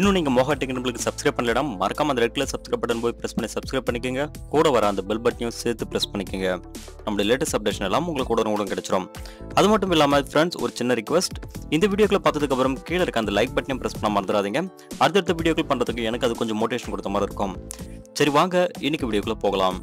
இன்னும் நீங்கள் மோகா டெக்னிக்கலுக்கு சப்ஸ்கிரைப் பண்ணலனா மறக்காம அந்த ரெட் கலர் சப்ஸ்கிரைப் பட்டன் போய் ப்ரெஸ் பண்ணி சப்ஸ்கிரைப் பண்ணிக்கோங்க கூட வர அந்த பெல் பட்டனையும் சேர்த்து ப்ரெஸ் பண்ணிக்கோங்க நம்மளுடைய லேட்டஸ்ட் அப்டேஷன் எல்லாம் உங்களுக்கு உடனே உடனே கிடைச்சிரும் அது மட்டும் இல்லாமல் ஃப்ரெண்ட்ஸ் ஒரு சின்ன ரிக்வஸ்ட் இந்த வீடியோக்களை பார்த்ததுக்கு அப்புறம் கீழே இருக்க அந்த லைக் பட்டனையும் ப்ரெஸ் பண்ண மறந்துடாதீங்க அடுத்தடுத்த வீடியோக்கள் பண்ணுறதுக்கு எனக்கு அது கொஞ்சம் மோட்டிவேஷன் கொடுத்த மாதிரி இருக்கும் சரி வாங்க இன்னைக்கு வீடியோக்குள்ள போகலாம்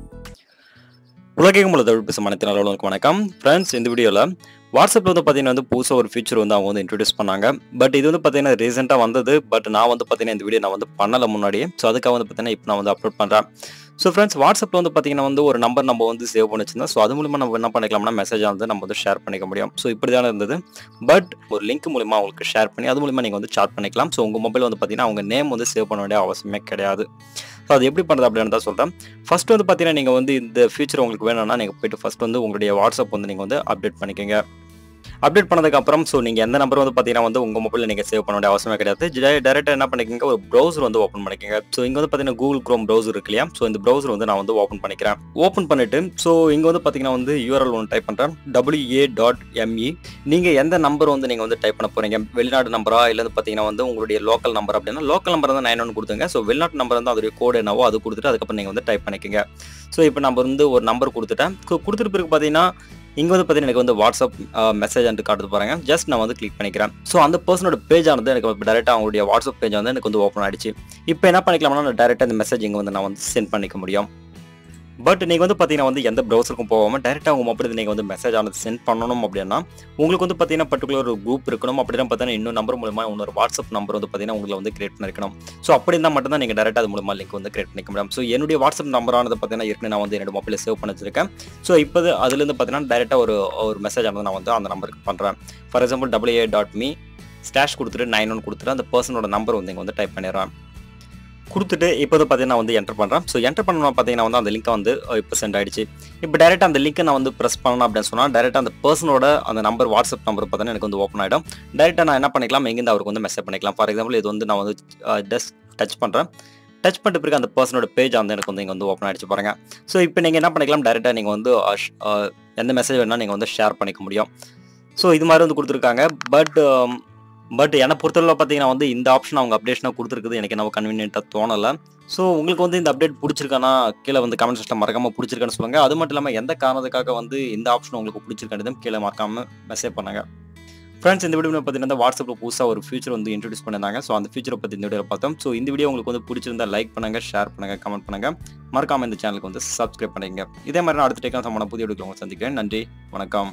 உலகம் உள்ள தமிழ் பேசும் அனைத்து நல்லவர்களுக்கும் வணக்கம் ஃப்ரெண்ட்ஸ் இந்த வீடியோவில் வாட்ஸ்அப்பில் வந்து பார்த்தீங்கன்னா வந்து புதுசாக ஒரு ஃபீச்சர் வந்து அவங்க வந்து இன்ட்ரடியூஸ் பண்ணாங்க பட் இது வந்து பார்த்தீங்கன்னா ரீசெண்டாக வந்தது பட் நான் வந்து பார்த்தீங்கன்னா இந்த வீடியோ நான் வந்து பண்ணலை முன்னாடியே ஸோ அதுக்காக வந்து பார்த்தீங்கன்னா இப்போ நான் வந்து அப்லோட் பண்ணுறேன் ஸோ ஃப்ரெண்ட்ஸ் வாட்ஸ்அப்பில் வந்து பார்த்தீங்கன்னா வந்து ஒரு நம்பர் நம்ம வந்து சேவ் பண்ணி வச்சிருந்தோம் ஸோ அது மூலிமா நம்ம என்ன பண்ணிக்கலாம்னா மெசேஜ் வந்து நம்ம வந்து ஷேர் பண்ணிக்க முடியும் ஸோ இப்படி தானே இருந்தது பட் ஒரு லிங்க் மூலிமா உங்களுக்கு ஷேர் பண்ணி அது மூலிமா நீங்கள் வந்து சாட் பண்ணிக்கலாம் ஸோ உங்கள் மொபைல் வந்து பார்த்தீங்கன்னா அவங்க நேம் வந்து சேவ் பண்ண வேண்டிய அவசியமே கிடையாது ஸோ அது எப்படி பண்ணுறது அப்படின்னு தான் சொல்கிறேன் ஃபர்ஸ்ட் வந்து பார்த்தீங்கன்னா நீங்கள் வந்து இந்த ஃபீச்சர் உங்களுக்கு வேணும்னா நீங்கள் போயிட்டு ஃபர்ஸ்ட் வந்து உங்களுடைய வாட்ஸ்அப் வந்து நீங்கள் வந்து அப்டேட் பண்ணிக்கோங்க அப்டேட் பண்ணதுக்கு அப்புறம் ஸோ நீங்கள் எந்த நம்பர் வந்து பார்த்தீங்கன்னா வந்து உங்கள் மொபைலில் நீங்கள் சேவ் பண்ண வேண்டிய அவசியமே கிடையாது டேரெக்டாக என்ன பண்ணிக்கோங்க ஒரு ப்ரௌசர் வந்து ஓப்பன் பண்ணிக்கோங்க ஸோ இங்கே வந்து பார்த்தீங்கன்னா கூகுள் க்ரோம் ப்ரௌசர் இருக்கு இல்லையா ஸோ இந்த ப்ரௌசர் வந்து நான் வந்து ஓப்பன் பண்ணிக்கிறேன் ஓப்பன் பண்ணிட்டு ஸோ இங்கே வந்து பார்த்தீங்கன்னா வந்து யூஆர்எல் ஒன்று டைப் பண்ணுறேன் டபிள்யூஏ டாட் எம்இ நீங்கள் எந்த நம்பர் வந்து நீங்கள் வந்து டைப் பண்ண போகிறீங்க வெளிநாடு நம்பரா இல்லை வந்து பார்த்தீங்கன்னா வந்து உங்களுடைய லோக்கல் நம்பர் அப்படின்னா லோக்கல் நம்பர் வந்து நைன் ஒன் கொடுத்துங்க ஸோ வெளிநாட்டு நம்பர் வந்து அதோடைய கோடு என்னவோ அது கொடுத்துட்டு அதுக்கப்புறம் நீங்கள் வந்து டைப் பண்ணிக்கோங்க ஸோ இப்போ நம்ம வந்து ஒரு நம்பர் கொடுத்துட்டேன் கு- கொடுத்துட்டு பிறகு பார்த்தீங்கன்னா இங்கே வந்து பார்த்தீங்கன்னா எனக்கு வந்து வாட்ஸ்அப் மெசேஜ் வந்து காட்டுது பாருங்க ஜஸ்ட் நான் வந்து கிளிக் பண்ணிக்கிறேன் ஸோ அந்த பர்சனோட பேஜ் ஆனது எனக்கு டேரெக்டாக அவங்களுடைய வாட்ஸ்அப் பேஜ் வந்து எனக்கு வந்து ஓப்பன் ஆயிடுச்சு இப்போ என்ன பண்ணிக்கலாம்னா நான் டேரெக்டாக இந்த மெசேஜ் இங்கே வந்து நான் வந்து சென்ட் பண்ணிக்க முடியும் பட் நீங்கள் வந்து பார்த்தீங்கன்னா வந்து எந்த ப்ரௌசருக்கும் போகாமல் டேரெக்டாக உங்கள் மொபைல் நீங்கள் வந்து மெசேஜ் ஆனது சென்ட் பண்ணணும் அப்படின்னா உங்களுக்கு வந்து பார்த்தீங்கன்னா பர்டிகுலர் ஒரு குரூப் இருக்கணும் அப்படின்னா பார்த்தீங்கன்னா இன்னும் நம்பர் மூலமா இன்னொரு வாட்ஸ்அப் நம்பர் வந்து பார்த்தீங்கன்னா உங்களுக்கு வந்து கிரியேட் பண்ணிருக்கணும் ஸோ அப்படி இருந்தால் மட்டும் தான் நீங்கள் டேரெக்டாக அது மூலமா லிங்க் வந்து கிரியேட் பண்ணிக்க முடியும் ஸோ என்னுடைய வாட்ஸ்அப் நம்பரானது பார்த்தீங்கன்னா ஏற்கனவே நான் வந்து என்னோட மொபைலில் சேவ் பண்ணி வச்சிருக்கேன் ஸோ இப்போ அதுலேருந்து பார்த்தீங்கன்னா டேரெக்டாக ஒரு ஒரு மெசேஜ் ஆனது நான் வந்து அந்த நம்பருக்கு பண்ணுறேன் for example double A dot me stash கொடுத்துட்டு நைன் ஒன் கொடுத்துட்டு அந்த பர்சனோட நம்பர் வந்து இங்கே வந்து டைப் பண்ணிடுறேன் கொடுத்துட்டு இப்போ வந்து பார்த்தீங்கன்னா வந்து என்டர் பண்ணுறேன் ஸோ என்டர் பண்ணணும் பார்த்தீங்கன்னா வந்து அந்த லிங்க்கை வந்து அஹ், இப்போ சென்ட் ஆயிடுச்சு இப்போ டேரெக்டாக அந்த லிங்க்கை நான் வந்து ப்ரெஸ் பண்ணணும் அப்படின்னு சொன்னால் டேரெக்டாக அந்த பர்சனோட அந்த நம்பர் வாட்ஸ்அப் நம்பர் பார்த்தீங்கன்னா எனக்கு வந்து ஓப்பன் ஆகிடும் டேரெக்டாக நான் என்ன பண்ணிக்கலாம் எங்கேருந்து அவருக்கு வந்து மெசேஜ் பண்ணிக்கலாம் ஃபார் எக்ஸாம்பிள் இது வந்து நான் வந்து ஜஸ்ட் டச் பண்ணுறேன் டச் பண்ணிட்டு பிறகு அந்த பர்சனோட பேஜ் வந்து எனக்கு வந்து இங்கே வந்து ஓப்பன் ஆகிடுச்சு பாருங்க ஸோ இப்போ நீங்கள் என்ன பண்ணிக்கலாம் டேரெக்டாக நீங்கள் வந்து அஹ், ஷ்- அஹ், எந்த மெசேஜ் வேணால் நீங்கள் வந்து ஷேர் பண்ணிக்க முடியும் ஸோ இது மாதிரி வந்து கொடுத்துருக்காங்க பட் பட் என்னை பொறுத்தளவு பார்த்தீங்கன்னா வந்து இந்த ஆப்ஷன் அவங்க அப்டேஷனாக கொடுத்துருக்குது எனக்கு என்ன கன்வீனியன்ட்டாக தோணலை ஸோ உங்களுக்கு வந்து இந்த அப்டேட் பிடிச்சிருக்கானா கீழே வந்து கமெண்ட் செக்ஷன் மறக்காம பிடிச்சிருக்கான்னு சொல்லுங்க அது மட்டும் இல்லாமல் எந்த காரணத்துக்காக வந்து இந்த ஆப்ஷன் உங்களுக்கு பிடிச்சிருக்கானதும் கீழே மறக்காம மெசேஜ் பண்ணுங்க ஃப்ரெண்ட்ஸ் இந்த வீடியோ பார்த்தீங்கன்னா வாட்ஸ்அப்பில் புதுசாக ஒரு ஃபியூச்சர் வந்து இன்ட்ரடியூஸ் பண்ணியிருந்தாங்க ஸோ அந்த ஃபியூச்சரை பற்றி இந்த வீடியோ பார்த்தோம் ஸோ இந்த வீடியோ உங்களுக்கு வந்து பிடிச்சிருந்தா லைக் பண்ணுங்க ஷேர் பண்ணுங்க கமெண்ட் பண்ணுங்க மறக்காம இந்த சேனலுக்கு வந்து சப்ஸ்கிரைப் பண்ணுங்க இதே மாதிரி நான் அடுத்த டேக்கான சம்பளம் புதிய வீடியோ உங்களை சந்திக்கிறேன் நன்றி வணக்கம்